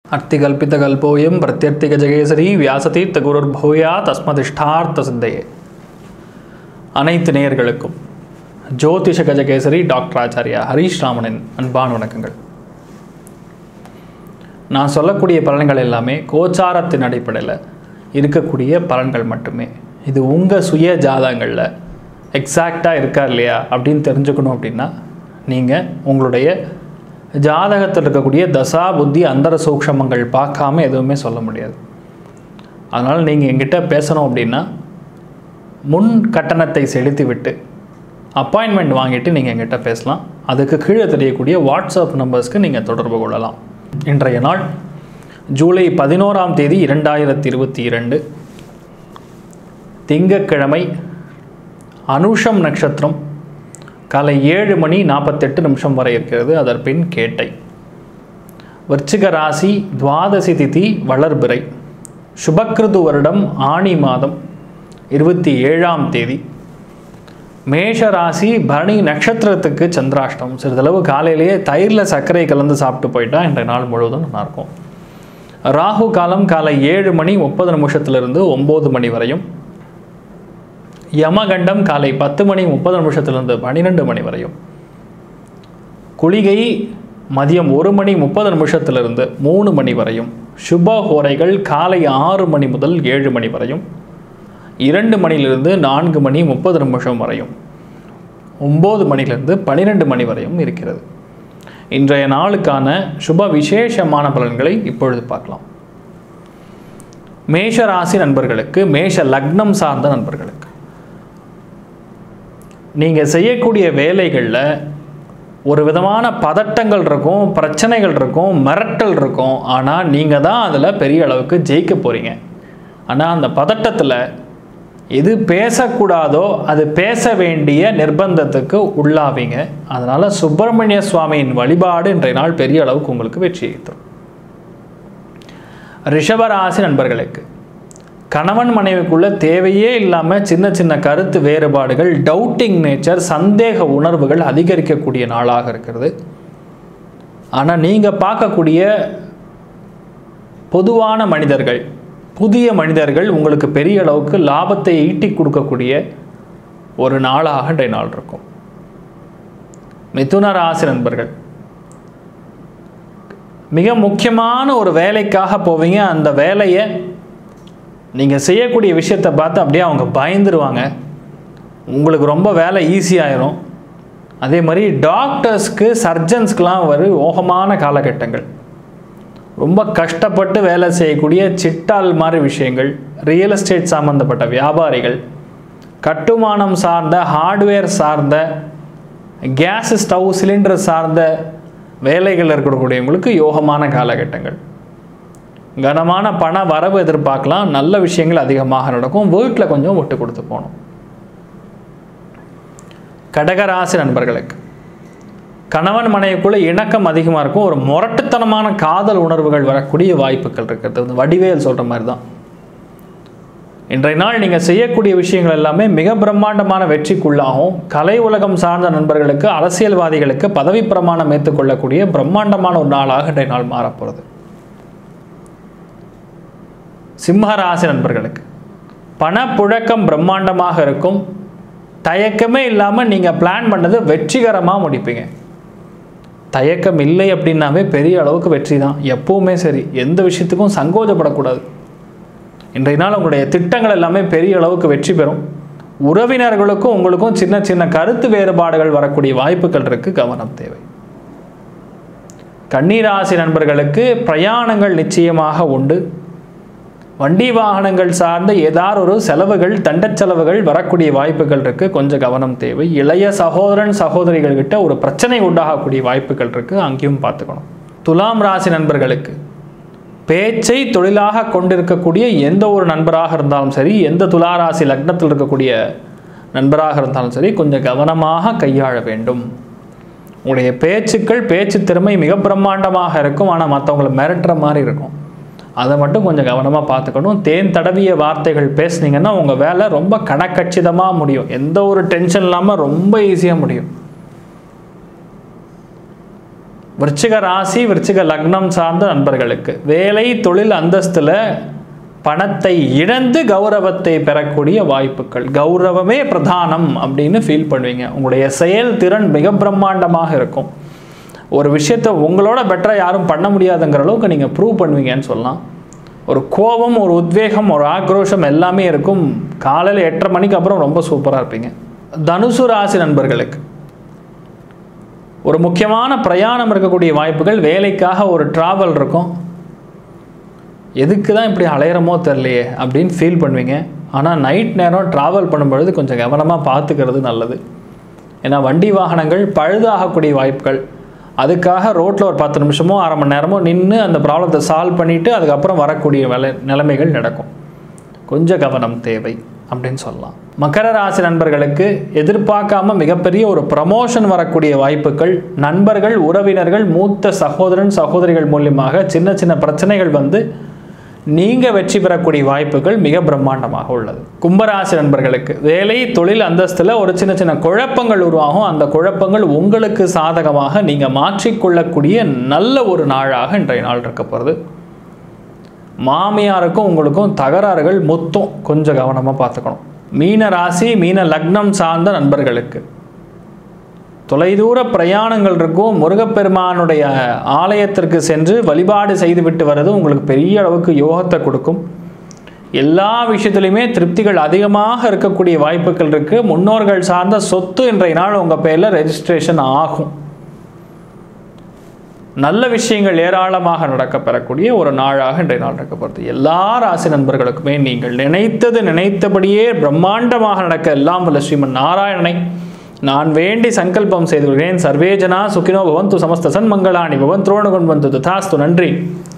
அர்த்திகல்பிதகல்போயம் பிரத்யர்த்திகஜகேசரி வியாசதீர்த்த குருர்பூயா தஸ்மதிஷ்டார்த்த சித்தையே அனைத்து நேயர்களுக்கும் ஜோதிஷ கஜகேசரி டாக்டர் ஆச்சாரியா ஹரீஷ் ராமனின் அன்பான வணக்கங்கள் நான் சொல்லக்கூடிய பலன்கள் எல்லாமே கோச்சாரத்தின் அடிப்படையில் இருக்கக்கூடிய பலன்கள் மட்டுமே இது உங்கள் சுய ஜாதகங்களில் எக்ஸாக்டாக இருக்கா இல்லையா அப்படின்னு தெரிஞ்சுக்கணும் அப்படின்னா நீங்கள் உங்களுடைய ஜாதகத்தில் இருக்கக்கூடிய தசா புத்தி அந்தர சூக்ஷமங்கள் பார்க்காம எதுவுமே சொல்ல முடியாது அதனால் நீங்கள் எங்கிட்ட பேசணும் அப்படின்னா முன் கட்டணத்தை செலுத்தி விட்டு அப்பாயின்மெண்ட் வாங்கிட்டு நீங்கள் எங்கிட்ட பேசலாம் அதுக்கு கீழே தெரியக்கூடிய வாட்ஸ்அப் நம்பர்ஸ்க்கு நீங்கள் தொடர்பு கொள்ளலாம் இன்றைய நாள் ஜூலை பதினோராம் தேதி இரண்டாயிரத்தி இருபத்தி இரண்டு திங்கட்கிழமை அனுஷம் நட்சத்திரம் காலை ஏழு மணி நாற்பத்தெட்டு நிமிஷம் வரை இருக்கிறது அதற்பின் கேட்டை விருச்சிக ராசி துவாதசி திதி வளர்பிறை சுபக்கிருது வருடம் ஆணி மாதம் இருபத்தி ஏழாம் தேதி மேஷ ராசி பரணி நட்சத்திரத்துக்கு சந்திராஷ்டம் சிறிதளவு காலையிலேயே தயிரில் சர்க்கரை கலந்து சாப்பிட்டு போயிட்டா இன்றைய நாள் முழுவதும் நல்லாயிருக்கும் ராகு காலம் காலை ஏழு மணி முப்பது நிமிஷத்திலிருந்து ஒம்பது மணி வரையும் யமகண்டம் காலை பத்து மணி முப்பது நிமிஷத்திலிருந்து பன்னிரெண்டு மணி வரையும் குளிகை மதியம் ஒரு மணி முப்பது நிமிஷத்திலிருந்து மூணு மணி வரையும் சுப ஹோரைகள் காலை ஆறு மணி முதல் ஏழு மணி வரையும் இரண்டு மணிலிருந்து நான்கு மணி முப்பது நிமிஷம் வரையும் ஒம்பது மணிலிருந்து பன்னிரெண்டு மணி வரையும் இருக்கிறது இன்றைய நாளுக்கான சுப விசேஷமான பலன்களை இப்பொழுது பார்க்கலாம் மேஷ ராசி நண்பர்களுக்கு மேஷ லக்னம் சார்ந்த நண்பர்களுக்கு நீங்கள் செய்யக்கூடிய வேலைகளில் ஒரு விதமான பதட்டங்கள் இருக்கும் பிரச்சனைகள் இருக்கும் மிரட்டல் இருக்கும் ஆனால் நீங்கள் தான் அதில் பெரிய அளவுக்கு ஜெயிக்க போகிறீங்க ஆனால் அந்த பதட்டத்தில் எது பேசக்கூடாதோ அது பேச வேண்டிய நிர்பந்தத்துக்கு உள்ளாவீங்க அதனால் சுப்பிரமணிய சுவாமியின் வழிபாடு இன்றைய நாள் பெரிய அளவுக்கு உங்களுக்கு வெற்றியை தரும் ரிஷபராசி நண்பர்களுக்கு கணவன் மனைவிக்குள்ள தேவையே இல்லாமல் சின்ன சின்ன கருத்து வேறுபாடுகள் டவுட்டிங் நேச்சர் சந்தேக உணர்வுகள் அதிகரிக்கக்கூடிய நாளாக இருக்கிறது ஆனால் நீங்கள் பார்க்கக்கூடிய பொதுவான மனிதர்கள் புதிய மனிதர்கள் உங்களுக்கு பெரிய அளவுக்கு லாபத்தை ஈட்டி கொடுக்கக்கூடிய ஒரு நாளாக இன்றைய நாள் இருக்கும் மிதுன ராசி நண்பர்கள் மிக முக்கியமான ஒரு வேலைக்காக போவீங்க அந்த வேலையை நீங்கள் செய்யக்கூடிய விஷயத்தை பார்த்து அப்படியே அவங்க பயந்துருவாங்க உங்களுக்கு ரொம்ப வேலை ஈஸியாயிரும் அதே மாதிரி டாக்டர்ஸ்க்கு சர்ஜன்ஸ்க்கெலாம் ஒரு ஓகமான காலகட்டங்கள் ரொம்ப கஷ்டப்பட்டு வேலை செய்யக்கூடிய சிட்டால் மாதிரி விஷயங்கள் ரியல் எஸ்டேட் சம்மந்தப்பட்ட வியாபாரிகள் கட்டுமானம் சார்ந்த ஹார்ட்வேர் சார்ந்த கேஸ் ஸ்டவ் சிலிண்டர் சார்ந்த வேலைகள் இருக்கக்கூடியவங்களுக்கு யோகமான காலகட்டங்கள் கனமான பண வரவு எதிர்பார்க்கலாம் நல்ல விஷயங்கள் அதிகமாக நடக்கும் வீட்டில் கொஞ்சம் விட்டு கொடுத்து போகணும் கடகராசி நண்பர்களுக்கு கணவன் மனைவிக்குள்ள இணக்கம் அதிகமாக இருக்கும் ஒரு முரட்டுத்தனமான காதல் உணர்வுகள் வரக்கூடிய வாய்ப்புகள் இருக்கிறது வடிவேல் சொல்கிற மாதிரி தான் இன்றைய நாள் நீங்கள் செய்யக்கூடிய விஷயங்கள் எல்லாமே மிக பிரம்மாண்டமான வெற்றிக்குள்ளாகும் கலை உலகம் சார்ந்த நண்பர்களுக்கு அரசியல்வாதிகளுக்கு பதவி பிரமாணம் ஏற்றுக்கொள்ளக்கூடிய பிரம்மாண்டமான ஒரு நாளாக இன்றைய நாள் மாறப்போகிறது சிம்மராசி நண்பர்களுக்கு பணப்புழக்கம் பிரம்மாண்டமாக இருக்கும் தயக்கமே இல்லாமல் நீங்கள் பிளான் பண்ணது வெற்றிகரமாக முடிப்பீங்க தயக்கம் இல்லை அப்படின்னாவே பெரிய அளவுக்கு வெற்றி தான் எப்பவுமே சரி எந்த விஷயத்துக்கும் சங்கோஜப்படக்கூடாது இன்றைய நாள் உங்களுடைய திட்டங்கள் எல்லாமே பெரிய அளவுக்கு வெற்றி பெறும் உறவினர்களுக்கும் உங்களுக்கும் சின்ன சின்ன கருத்து வேறுபாடுகள் வரக்கூடிய வாய்ப்புகள் இருக்கு கவனம் தேவை கண்ணீராசி நண்பர்களுக்கு பிரயாணங்கள் நிச்சயமாக உண்டு வண்டி வாகனங்கள் சார்ந்த ஏதாவது ஒரு செலவுகள் தண்டச் செலவுகள் வரக்கூடிய வாய்ப்புகள் இருக்கு கொஞ்சம் கவனம் தேவை இளைய சகோதரன் சகோதரிகள் கிட்ட ஒரு பிரச்சனை உண்டாகக்கூடிய வாய்ப்புகள் இருக்கு அங்கேயும் பார்த்துக்கணும் துலாம் ராசி நண்பர்களுக்கு பேச்சை தொழிலாக கொண்டிருக்கக்கூடிய எந்த ஒரு நண்பராக இருந்தாலும் சரி எந்த துளாராசி லக்னத்தில் இருக்கக்கூடிய நண்பராக இருந்தாலும் சரி கொஞ்சம் கவனமாக கையாள வேண்டும் உங்களுடைய பேச்சுக்கள் பேச்சு திறமை மிக பிரம்மாண்டமாக இருக்கும் ஆனால் மற்றவங்களை மிரட்டுற மாதிரி இருக்கும் அதை மட்டும் கொஞ்சம் கவனமாக பார்த்துக்கணும் தேன் தடவிய வார்த்தைகள் பேசுனீங்கன்னா உங்கள் வேலை ரொம்ப கணக்கச்சிதமாக முடியும் எந்த ஒரு டென்ஷன் இல்லாமல் ரொம்ப ஈஸியாக முடியும் விருச்சிக ராசி விருச்சிக லக்னம் சார்ந்த நண்பர்களுக்கு வேலை தொழில் அந்தஸ்தில் பணத்தை இழந்து கௌரவத்தை பெறக்கூடிய வாய்ப்புகள் கௌரவமே பிரதானம் அப்படின்னு ஃபீல் பண்ணுவீங்க உங்களுடைய செயல்திறன் மிக பிரம்மாண்டமாக இருக்கும் ஒரு விஷயத்தை உங்களோட பெட்டராக யாரும் பண்ண முடியாதுங்கிற அளவுக்கு நீங்கள் ப்ரூவ் பண்ணுவீங்கன்னு சொல்லலாம் ஒரு கோபம் ஒரு உத்வேகம் ஒரு ஆக்ரோஷம் எல்லாமே இருக்கும் காலையில் எட்டரை மணிக்கு அப்புறம் ரொம்ப சூப்பராக இருப்பீங்க தனுசு ராசி நண்பர்களுக்கு ஒரு முக்கியமான பிரயாணம் இருக்கக்கூடிய வாய்ப்புகள் வேலைக்காக ஒரு ட்ராவல் இருக்கும் எதுக்கு தான் இப்படி அலையிறமோ தெரிலையே அப்படின்னு ஃபீல் பண்ணுவீங்க ஆனால் நைட் நேரம் ட்ராவல் பண்ணும்பொழுது கொஞ்சம் கவனமாக பார்த்துக்கிறது நல்லது ஏன்னா வண்டி வாகனங்கள் பழுதாகக்கூடிய வாய்ப்புகள் அதுக்காக ரோட்டில் ஒரு பத்து நிமிஷமோ அரை மணி நேரமோ நின்று அந்த ப்ராப்ளத்தை சால்வ் பண்ணிவிட்டு அதுக்கப்புறம் வரக்கூடிய வேலை நிலைமைகள் நடக்கும் கொஞ்சம் கவனம் தேவை அப்படின்னு சொல்லலாம் மகர ராசி நண்பர்களுக்கு எதிர்பார்க்காம மிகப்பெரிய ஒரு ப்ரமோஷன் வரக்கூடிய வாய்ப்புகள் நண்பர்கள் உறவினர்கள் மூத்த சகோதரன் சகோதரிகள் மூலியமாக சின்ன சின்ன பிரச்சனைகள் வந்து நீங்கள் வெற்றி பெறக்கூடிய வாய்ப்புகள் மிக பிரம்மாண்டமாக உள்ளது கும்பராசி நண்பர்களுக்கு வேலை தொழில் அந்தஸ்தில் ஒரு சின்ன சின்ன குழப்பங்கள் உருவாகும் அந்த குழப்பங்கள் உங்களுக்கு சாதகமாக நீங்கள் மாற்றிக்கொள்ளக்கூடிய நல்ல ஒரு நாளாக இன்றைய நாள் இருக்க போகிறது மாமியாருக்கும் உங்களுக்கும் தகராறுகள் மொத்தம் கொஞ்சம் கவனமாக பார்த்துக்கணும் மீன ராசி மீன லக்னம் சார்ந்த நண்பர்களுக்கு தொலைதூர பிரயாணங்கள் இருக்கும் முருகப்பெருமானுடைய ஆலயத்திற்கு சென்று வழிபாடு செய்துவிட்டு வர்றது உங்களுக்கு பெரிய அளவுக்கு யோகத்தை கொடுக்கும் எல்லா விஷயத்துலையுமே திருப்திகள் அதிகமாக இருக்கக்கூடிய வாய்ப்புகள் இருக்குது முன்னோர்கள் சார்ந்த சொத்து இன்றைய நாள் உங்கள் பேரில் ரெஜிஸ்ட்ரேஷன் ஆகும் நல்ல விஷயங்கள் ஏராளமாக நடக்கப்பெறக்கூடிய ஒரு நாளாக இன்றைய நாள் நடக்கப்படுது எல்லா ராசி நண்பர்களுக்குமே நீங்கள் நினைத்தது நினைத்தபடியே பிரம்மாண்டமாக நடக்க எல்லாம் வல்ல ஸ்ரீமன் நாராயணனை நான் வேண்டி சங்கல்பம் செய்து கொள்கிறேன் சர்வேஜனா சுகினோ பவந்து சமஸ்த சன்மங்களாணி பவன் துரோணகுன் வந்து ததாஸ்து நன்றி